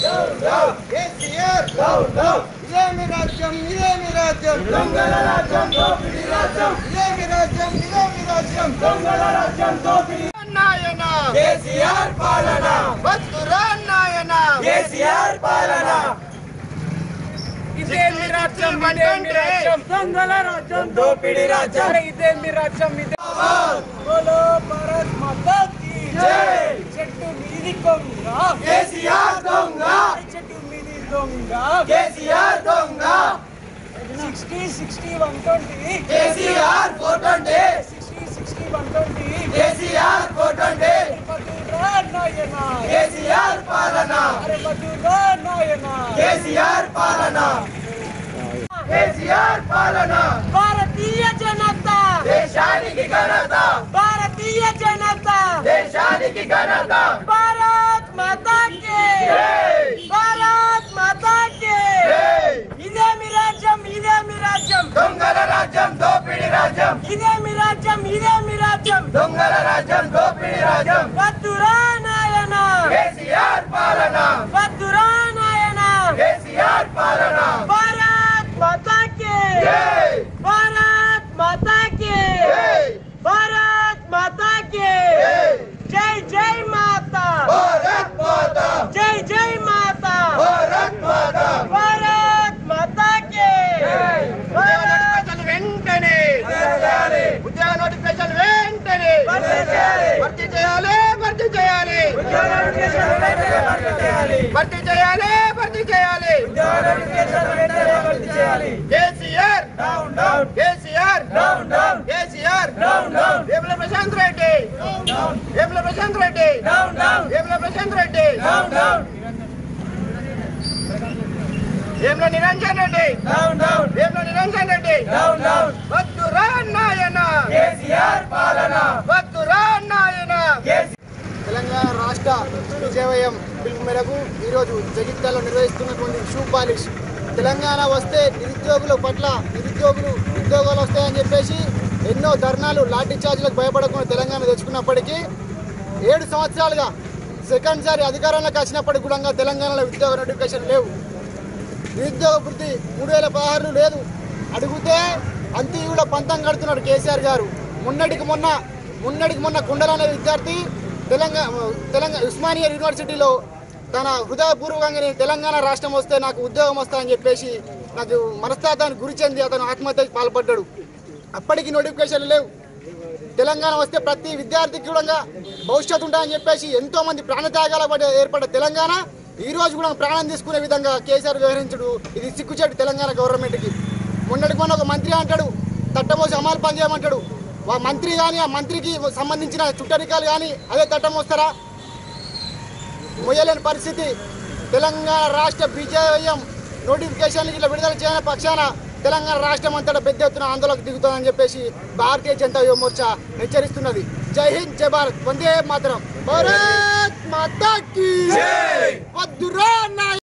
కేసీఆర్ ఇదేమి రాజ్యం ఇదేమి రాజ్యం దొంగల రాజ్యం దోపిడీ రాజ్యం ఇదేమి రాజ్యం ఇదేమి రాజ్యం దొంగల రాజ్యం దోపిడీ నాయన కేసీఆర్ పాలన బతురా నాయన కేసీఆర్ పాలన ఇదేమి రాజ్యం ఇదేమి రాజ్యం దొంగల రాజ్యం దోపిడి రాజ్యం అరే ఇదేమి రాజ్యం ఇదే బోలో భారత్ మాతా కీ జై చెట్టు మీది కొంగ కేసీఆర్ దొంగ చెట్టు మీది దొంగ కేసీఆర్ దొంగ sixty sixty one twenty KCR four twenty sixty sixty one twenty KCR four twenty మధురా నాయన కేసీఆర్ పాలన అరే మధురా నాయన కేసీఆర్ పాలన కేసీఆర్ పాలన భారతీయ జనతా దేశానికి ఘనత భారతీయ జనతా దేశానికి ఘనత భారత్ మాతా కే జై! భారత్ మాతా కే జై! ఇదేమి రాజ్యం ఇదేమి రాజ్యం దొంగల రాజ్యం దోపిడి రాజ్యం ఇదేమి రాజ్యం ఇదేమి రాజ్యం దొంగల రాజ్యం దోపిడి రాజ్యం వద్దురా నాయన కేసీఆర్ పాలన వద్దురా నాయన కేసీఆర్ పాలన భారత్ మాతా కే జై! భారత్ మాతా కే జై! భారత్ మాతా కే జై! జై జై మాతా భారత్ మాతా జై జై మాతా భారత్ మాతా భారత్ మాతా కే భారత్ వెంటనే ఉద్యోగ నోటిఫికేషన్ వెంటనే భర్తీ చేయాలి. భర్తీ చేయాలి భర్తీ చేయాలి భర్తీ చేయాలి భర్తీ చేయాలి కేసీఆర్ కేసీఆర్ కేసీఆర్ వేముల ప్రశాంత్ రెడ్డి వేముల ప్రశాంత్ రెడ్డి వేముల ప్రశాంత్ రెడ్డి వేముల నిరంజన్ రెడ్డి వేముల నిరంజన్ రెడ్డి వద్దురా నాయన కేసీఆర్ పాలన వద్దురా నాయన తెలంగాణ రాష్ట్ర విజయవయం పిలుపు మేరకు ఈరోజు జగిత్యాలలో నిర్వహిస్తున్నటువంటి షూ పాలిష్ తెలంగాణ వస్తే నిరుద్యోగుల పట్ల నిరుద్యోగులు ఉద్యోగాలు వస్తాయని చెప్పేసి ఎన్నో ధర్నాలు లాఠీ చార్జీలకు భయపడకుండా తెలంగాణ తెచ్చుకున్నప్పటికీ ఏడు సంవత్సరాలుగా సెకండ్ సారి అధికారంలోకి వచ్చినప్పటికి కూడా తెలంగాణలో ఉద్యోగ నోటిఫికేషన్ లేవు నిరుద్యోగ వృత్తి మూడు వేల పదహారులు లేదు అడిగితే అంత్యుల పంతం కడుతున్నాడు కేసీఆర్ గారు మొన్నటికి మొన్న మొన్నటికి మొన్న కుండల అనే విద్యార్థి తెలంగాణ తెలంగాణ ఉస్మానియా యూనివర్సిటీలో తన హృదయపూర్వకంగా నేను తెలంగాణ రాష్ట్రం వస్తే నాకు ఉద్యోగం వస్తాయని చెప్పేసి నాకు మనస్తాపానికి గురి చెంది అతను ఆత్మహత్యకు పాల్పడ్డాడు అప్పటికి నోటిఫికేషన్లు లేవు తెలంగాణ వస్తే ప్రతి విద్యార్థికి కూడా భవిష్యత్తు ఉంటుందని చెప్పేసి ఎంతో మంది ప్రాణత్యాగాల పడి ఏర్పడ్డ తెలంగాణ ఈ రోజు కూడా ప్రాణం తీసుకునే విధంగా కేసీఆర్ వ్యవహరించడు ఇది సిగ్గుచేటు తెలంగాణ గవర్నమెంట్కి మొన్నటికి మొన్న ఒక మంత్రి అంటాడు తట్టమోసి అమలు పని చేయమంటాడు ఆ మంత్రి కానీ ఆ మంత్రికి సంబంధించిన చుట్టరికాలు కానీ అదే తట్టం వస్తారా మొయ్యలేని పరిస్థితి తెలంగాణ రాష్ట్ర విజయం నోటిఫికేషన్ ఇట్లా విడుదల చేయని పక్షాన తెలంగాణ రాష్ట్రం అంతటా పెద్ద ఎత్తున ఆందోళనకు దిగుతుందని చెప్పేసి భారతీయ జనతా యువ మోర్చా హెచ్చరిస్తున్నది జై హింద్ జై భారత్ వందే మాతరం భారత్ మాతా కీ వద్దురా నాయ